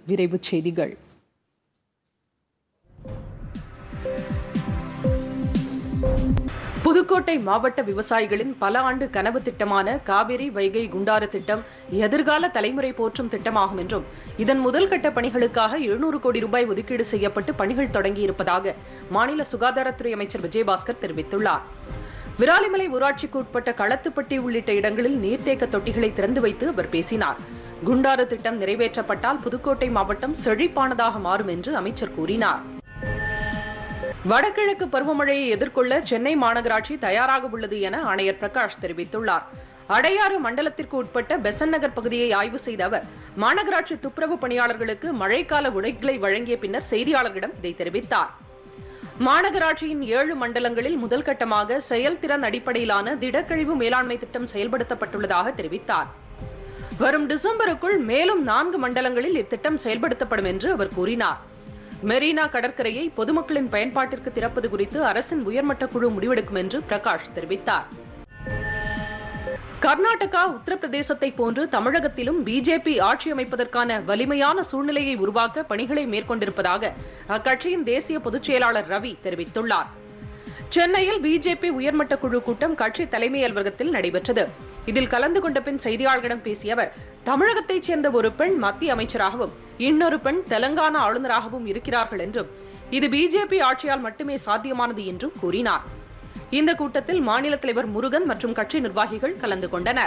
விரைவுச் செய்திகள் புதுக்கோட்டை மாவட்ட விவசாயிகளின் பல ஆண்டு கனவு திட்டமான காவிரி வைகை குண்டாறு திட்டம் எதிர்கால தலைமுறை போற்றும் திட்டமாகும் என்றும் இதன் முதல் கட்ட பணிகளுக்காக எழுநூறு கோடி ரூபாய் ஒதுக்கீடு செய்யப்பட்டு பணிகள் தொடங்கியிருப்பதாக மாநில சுகாதாரத்துறை அமைச்சர் விஜயபாஸ்கர் தெரிவித்துள்ளார் விராலிமலை ஊராட்சிக்கு உட்பட்ட களத்துப்பட்டி உள்ளிட்ட இடங்களில் நீர்த்தேக்க தொட்டிகளை திறந்து வைத்து அவர் பேசினார் குண்டாறு திட்டம் நிறைவேற்றப்பட்டால் புதுக்கோட்டை மாவட்டம் செழிப்பானதாக மாறும் என்று அமைச்சர் கூறினார் வடகிழக்கு பருவமழையை எதிர்கொள்ள சென்னை மாநகராட்சி தயாராக உள்ளது என ஆணையர் பிரகாஷ் தெரிவித்துள்ளார் அடையாறு மண்டலத்திற்கு உட்பட்ட பெசன் நகர் பகுதியை ஆய்வு செய்த அவர் மாநகராட்சி துப்புரவு பணியாளர்களுக்கு மழைக்கால உடைகளை வழங்கிய பின்னர் செய்தியாளர்களிடம் இதை தெரிவித்தார் மாநகராட்சியின் ஏழு மண்டலங்களில் முதல் கட்டமாக செயல்திறன் அடிப்படையிலான திடக்கழிவு மேலாண்மை திட்டம் செயல்படுத்தப்பட்டுள்ளதாக தெரிவித்தார் வரும் டிசம்பருக்குள் மேலும் நான்கு மண்டலங்களில் இத்திட்டம் செயல்படுத்தப்படும் என்று அவர் கூறினார் மெரினா கடற்கரையை பொதுமக்களின் பயன்பாட்டிற்கு திறப்பது குறித்து அரசின் உயர்மட்ட குழு முடிவெடுக்கும் என்று பிரகாஷ் தெரிவித்தார் கர்நாடகா உத்தரப்பிரதேசத்தை போன்று தமிழகத்திலும் பிஜேபி ஆட்சி அமைப்பதற்கான வலிமையான சூழ்நிலையை உருவாக்க பணிகளை மேற்கொண்டிருப்பதாக அக்கட்சியின் தேசிய பொதுச் செயலாளர் ரவி தெரிவித்துள்ளார் சென்னையில் பிஜேபி உயர்மட்ட குழு கூட்டம் கட்சி தலைமை அலுவலகத்தில் நடைபெற்றது இதில் கலந்து கொண்ட பின் செய்தியாளர்களிடம் பேசிய அவர் தமிழகத்தைச் சேர்ந்த ஒரு பெண் மத்திய அமைச்சராகவும் இன்னொரு பெண் தெலங்கானா ஆளுநராகவும் இருக்கிறார்கள் என்றும் இது பிஜேபி ஆட்சியால் மட்டுமே சாத்தியமானது என்றும் கூறினார் இந்த கூட்டத்தில் மாநில தலைவர் முருகன் மற்றும் கட்சி நிர்வாகிகள் கலந்து கொண்டனர்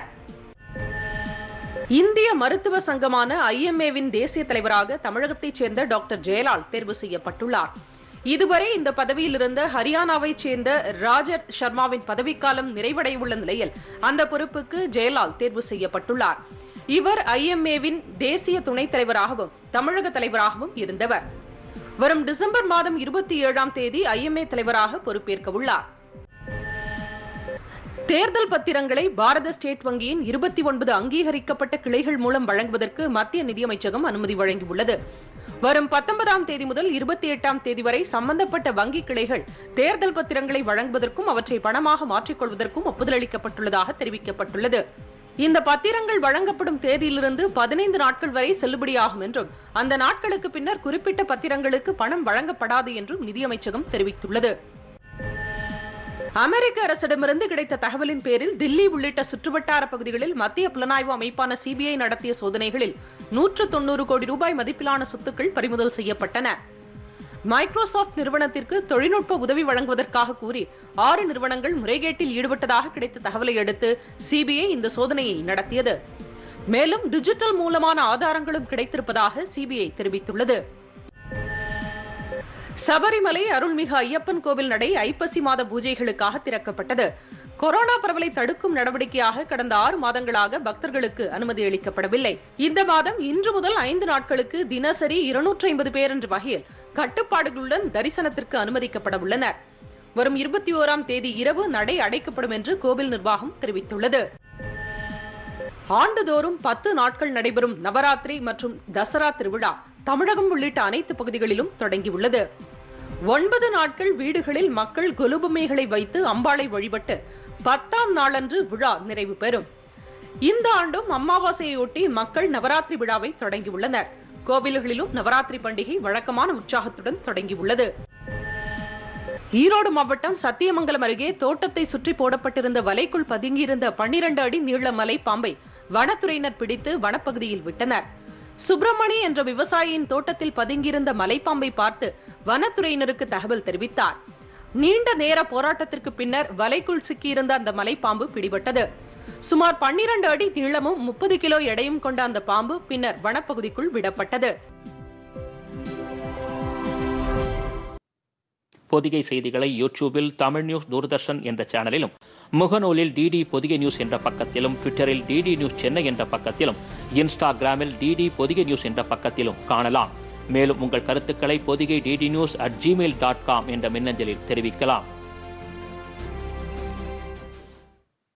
இந்திய மருத்துவ சங்கமான ஐஎம்ஏவின் தேசிய தலைவராக தமிழகத்தைச் சேர்ந்த டாக்டர் ஜெயலால் தேர்வு செய்யப்பட்டுள்ளார் இதுவரை இந்த பதவியில் இருந்த ஹரியானாவைச் சேர்ந்த ராஜர் சர்மாவின் பதவிக்காலம் நிறைவடையுள்ள நிலையில் அந்த பொறுப்புக்கு ஜெயலால் தேர்வு செய்யப்பட்டுள்ளார் இவர் ஐஎம்ஏவின் தேசிய துணைத் தலைவராகவும் தமிழக தலைவராகவும் இருந்தவர் வரும் டிசம்பர் மாதம் இருபத்தி ஏழாம் தேதி ஐஎம்ஏ தலைவராக பொறுப்பேற்க உள்ளார் தேர்தல் பத்திரங்களை பாரத ஸ்டேட் வங்கியின் இருபத்தி ஒன்பது அங்கீகரிக்கப்பட்ட கிளைகள் மூலம் வழங்குவதற்கு மத்திய நிதியமைச்சகம் அனுமதி வழங்கியுள்ளது வரும் பத்தொன்பதாம் தேதி முதல் இருபத்தி எட்டாம் தேதி வரை சம்பந்தப்பட்ட வங்கி கிளைகள் தேர்தல் பத்திரங்களை வழங்குவதற்கும் அவற்றை பணமாக மாற்றிக்கொள்வதற்கும் ஒப்புதல் அளிக்கப்பட்டுள்ளதாக தெரிவிக்கப்பட்டுள்ளது இந்த பத்திரங்கள் வழங்கப்படும் தேதியிலிருந்து பதினைந்து நாட்கள் வரை செல்லுபடியாகும் என்றும் அந்த நாட்களுக்கு பின்னர் குறிப்பிட்ட பத்திரங்களுக்கு பணம் வழங்கப்படாது என்றும் நிதியமைச்சகம் தெரிவித்துள்ளது அமெரிக்க அரசிடமிருந்து கிடைத்த தகவலின் பேரில் தில்லி உள்ளிட்ட சுற்றுவட்டார பகுதிகளில் மத்திய புலனாய்வு அமைப்பான சிபிஐ நடத்திய சோதனைகளில் நூற்று தொண்ணூறு கோடி ரூபாய் மதிப்பிலான சொத்துக்கள் பறிமுதல் செய்யப்பட்டன மைக்ரோசாப்ட் நிறுவனத்திற்கு தொழில்நுட்ப உதவி வழங்குவதற்காக கூறி ஆறு நிறுவனங்கள் முறைகேட்டில் ஈடுபட்டதாக கிடைத்த தகவலை அடுத்து சிபிஐ இந்த சோதனையை நடத்தியது மேலும் டிஜிட்டல் மூலமான ஆதாரங்களும் கிடைத்திருப்பதாக சிபிஐ தெரிவித்துள்ளது சபரிமலை அருள்மிகு ஐயப்பன் கோவில் நடை ஐப்பசி மாத பூஜைகளுக்காக திறக்கப்பட்டது கொரோனா பரவலை தடுக்கும் நடவடிக்கையாக கடந்த ஆறு மாதங்களாக பக்தர்களுக்கு அனுமதி அளிக்கப்படவில்லை இந்த மாதம் இன்று முதல் ஐந்து நாட்களுக்கு தினசரி இருநூற்றி ஐம்பது பேர் என்ற வகையில் கட்டுப்பாடுகளுடன் தரிசனத்திற்கு அனுமதிக்கப்பட உள்ளனர் வரும் இருபத்தி ஓராம் தேதி இரவு நடை அடைக்கப்படும் என்று கோவில் நிர்வாகம் தெரிவித்துள்ளது ஆண்டுதோறும் பத்து நாட்கள் நடைபெறும் நவராத்திரி மற்றும் தசரா திருவிழா தமிழகம் உள்ளிட்ட அனைத்து பகுதிகளிலும் தொடங்கியுள்ளது ஒன்பது நாட்கள் வீடுகளில் மக்கள் கொலுபொம்மைகளை வைத்து அம்பாளை வழிபட்டு பத்தாம் நாளன்று விழா நிறைவு பெறும் இந்த ஆண்டும் அமாவாசையொட்டி மக்கள் நவராத்திரி விழாவை தொடங்கியுள்ளனர் கோவில்களிலும் நவராத்திரி பண்டிகை வழக்கமான உற்சாகத்துடன் தொடங்கியுள்ளது ஈரோடு மாவட்டம் சத்தியமங்கலம் அருகே தோட்டத்தை சுற்றி போடப்பட்டிருந்த வலைக்குள் பதுங்கியிருந்த பன்னிரண்டு அடி நீள மலை பாம்பை வனத்துறையினர் பிடித்து வனப்பகுதியில் விட்டனர் சுப்பிரமணி என்ற விவசாயியின் தோட்டத்தில் பதுங்கியிருந்த மலைப்பாம்பை பார்த்து வனத்துறையினருக்கு தகவல் தெரிவித்தார் நீண்ட நேர போராட்டத்திற்கு பின்னர் வலைக்குள் சிக்கியிருந்த அந்த மலைப்பாம்பு பிடிபட்டது சுமார் பன்னிரண்டு அடி நீளமும் முப்பது கிலோ எடையும் கொண்ட அந்த பாம்பு பின்னர் வனப்பகுதிக்குள் விடப்பட்டது பொதிகை செய்திகளை யூடியூபில் தமிழ் நியூஸ் தூர்தர்ஷன் என்ற சேனலிலும் முகநூலில் டிடி பொதிகை நியூஸ் என்ற பக்கத்திலும் ட்விட்டரில் டிடி நியூஸ் சென்னை என்ற பக்கத்திலும் இன்ஸ்டாகிராமில் டிடி பொதிகை நியூஸ் என்ற பக்கத்திலும் காணலாம் மேலும் உங்கள் கருத்துக்களை Podhigai DD news at Gmail dot com என்ற மின்னஞ்சலில் தெரிவிக்கலாம்